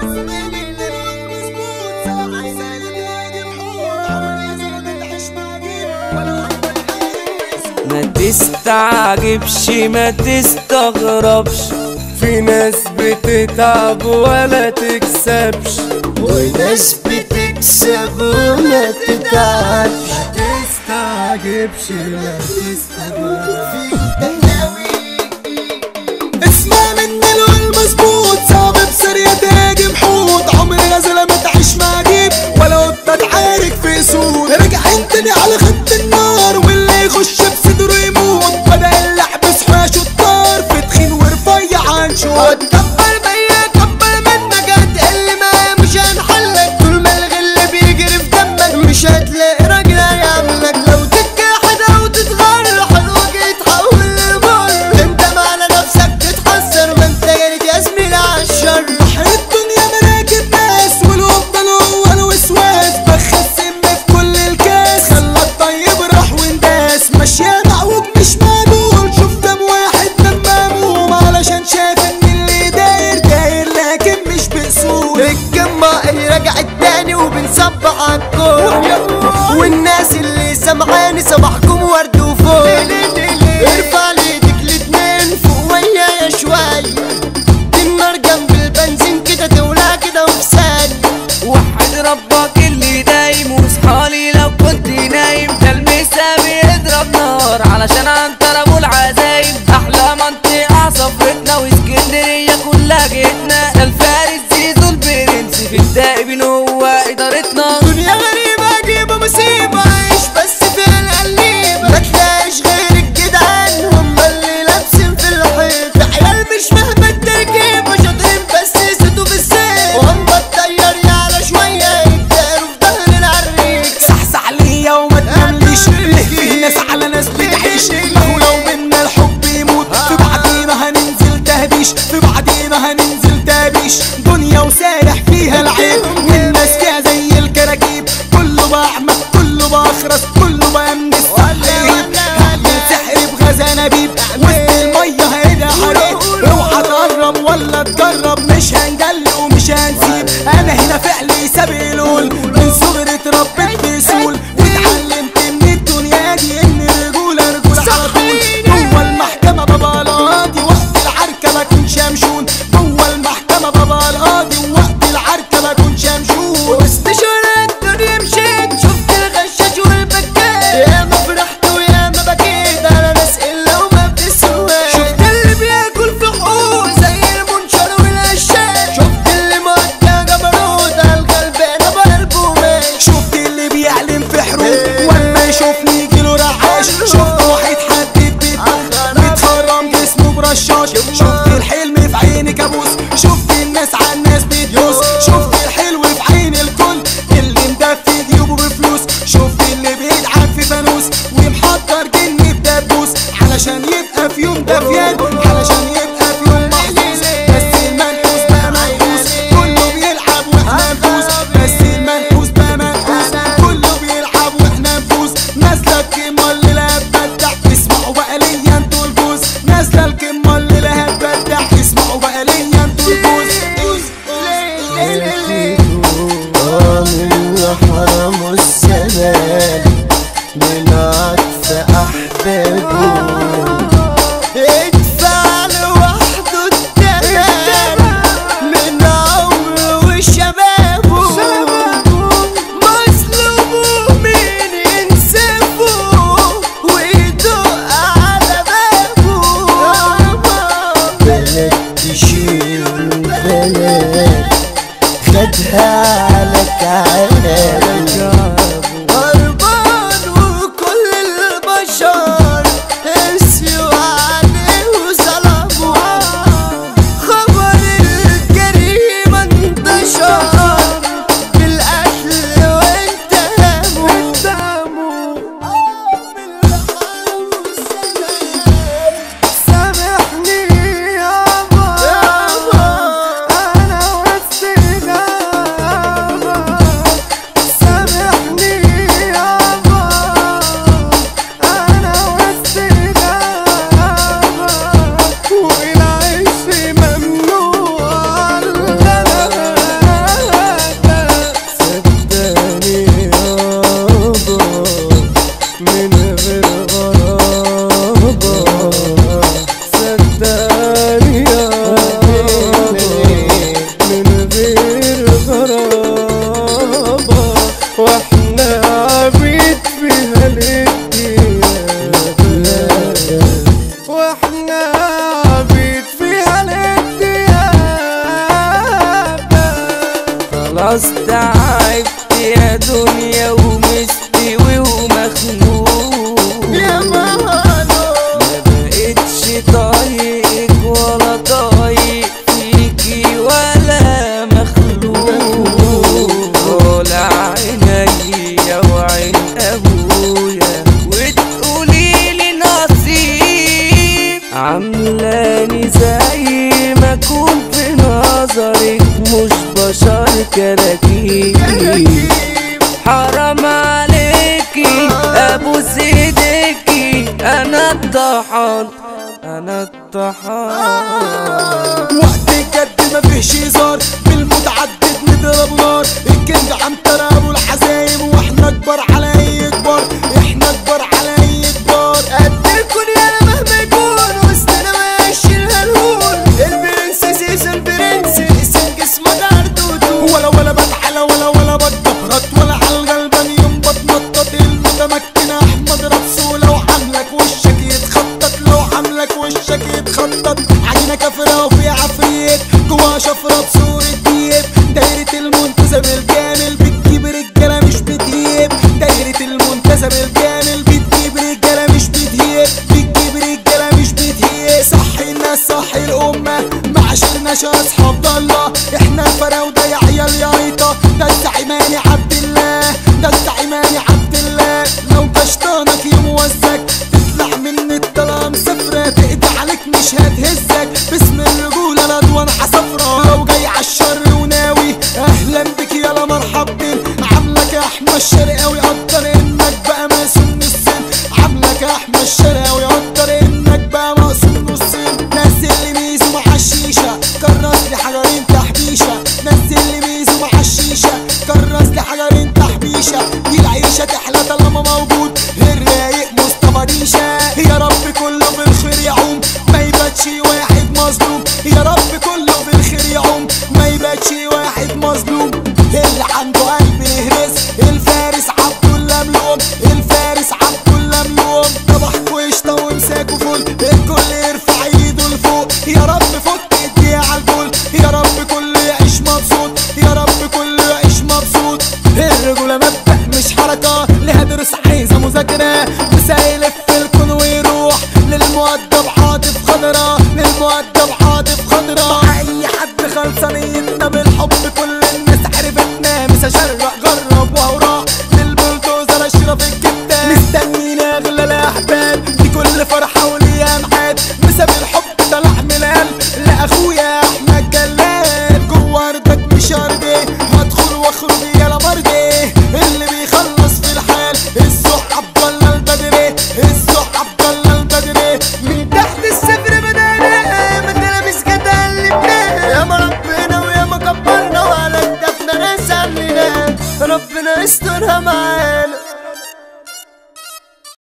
ما تستعجبش ما تستغربش في ناس بتتعب ولا تكسبش وناس بتكسب وما تتعبش تستعجبش لا تستغربش اسمع من المظبوط صعب بسرية تهاجم حوت عمري نازل ما تعيش مع جيب ولا قطة تعارك في سود راجعين تاني على خط النار واللي يخش بصدره يموت بدأ اللعب صحى شطار في تخين ورفيع عن شوط كبر بيا كبر منك هتقل ما مش هنحلك طول ما الغل بيجري في دمك مش هتلاقي راجل هيعملك لو تتجحد او تتغر حلوك يتحول لمر انت معنى نفسك تتحسر ما انت جريت يا زميلي عالشر بحر الدنيا مراكب ناس والوطن هو الوسواس بخس في كل الكاس خلى الطيب راح وانداس ماشية معوج مش معدول شوف كام واحد دم مهموم علشان شاف ان اللي داير داير لكن مش بأصول الجمع اللي رجعت تاني وبنصبح عالكون والناس اللي سمعاني صباحكم ورد وفوق ارفع ليدك الاتنين فوق ويايا شوية دي النار جنب البنزين كده تولع كده وفي ثانية وحد ربك اللي دايم واصحالي لو كنت نايم تلمسها بيضرب نار علشان عنتر ابو العزايم احلى منطقة صفرتنا واسكندرية كلها جيتنا ده الفارس زيزو البرنس في الدائبين هو ادارتنا دنيا غريبة جيبة مصيبة عيش بس فيها القليبة ما تلاقيش غير الجدعان هم اللي لابسين في الحيط عيال مش فاهمة التركيبة شاطرين بس يسدوا في السيف وهم الطيار يعلى شوية يتداروا في ظهر العريك صحصح ليا وما تنامليش ليه في ناس على ناس بتعيش ما هو لو منا الحب يموت في بعدين ما هننزل تهبيش في بعدين ما هننزل تهبيش دنيا وسايح فيها العيب والناس فيها زي الكراكيب كله بعمى كله بخرس كله بقى من السحيب هعمل سحر بغزانبيب وسط المية هيدا حريق اوعى تقرب ولا تجرب مش هنجل ومش هنسيب انا هنا فعلي سابق لول من صغري اتربيت في سول واتعلمت من الدنيا دي ان الرجولة رجولة على طول جوه المحكمة بابا القاضي وقت العركة بكون شمشون جوه المحكمة بابا القاضي ووقت العركة بكون شمشون وسط شارع الدنيا مشيت شفت الغشاش والبكات يا ما فرحت ويا ما بكيت على ناس الا وما بتسواش شفت اللي بياكل في حقوق زي المنشر والقشاش خلاص تعبت يا دنيا ومستوي ومخنوق يا مالو ما بقتش طايقك ولا طايق فيكي ولا مخلوق طالع عينيا وعين ابويا وتقوليلي نصيب عاملاني زي ما اكون في نظرك مش بشر كراكيب حرام عليكي ابو سيدكي انا الطحن انا الطحن وقت الجد مفيش هزار بالمتعدد نضرب نار الكينج عنتر ابو العزايم واحنا كبار على اي كبار احنا كبار على اي كبار قد الكون يا مهما يكون وسطنا ماشي الهنقول البرنس سيسن برنس سنجس مدردودو ولا ولا بتعلى ولا ولا بتجبرت ولا على الغلبان يوم بتنطط المتمكن احمد راسه لو عاملك وشك يتخطط لو عاملك وشك يتخطط عجينة كافرة وفي عفريت جوا شفرة بصورة ديب دايرة المنتزه بالكامل بتجيب رجالة مش بتهيب دايرة المنتزه بالكامل بتجيب رجالة مش بتهيب بتجيب رجالة مش بتهيب صحي الناس صحي الأمة ما عشرناش أصحاب ضالة احنا الفراودة يا عيال يا ريطة ده الزعيماني عبد الله ده الزعيماني عبد الله لو كشطانك يوم وزك تطلع من الطلام سفرة تقضي عليك مش هتهزك باسم الرجولة الأدوان عصفرة لو جاي عالشر وناوي أهلا بك يلا مرحب بين عاملك يا أحمد الشرقاوي قدر إنك بقى مقسوم نصين عاملك يا أحمد الشرقاوي قدر إنك بقى مقسوم نصين نزل لي ميزو مع الشيشة كرس لي حجرين تحبيشة نزل لي ميزو مع الشيشة كرس لي حجرين تحبيشة دي العيشة تحلى طالما موجود الرايق مصطفى ديشة يا رب كله بالخير يعوم ما يباتش واحد مظلوم يا رب كله بالخير يعوم ما يباتش واحد مظلوم اللي عنده قلب يهرس الفارس عبد الله ملوم الفارس عبد الله ملوم طبح وقشطة ومساكه فل الكل يرفع ايده لفوق يا رب فك ايديه عالكل يا رب كله يعيش مبسوط يا رب كله يعيش مبسوط الرجولة مبدأ مش حركة لها درس عايزة مذاكرة وسايلف في الكون ويروح للمؤدب عاطف خضرا للمؤدب عاطف خضرا اي حد خلصانيتنا بالحب كل الناس عرفتنا مش هشرق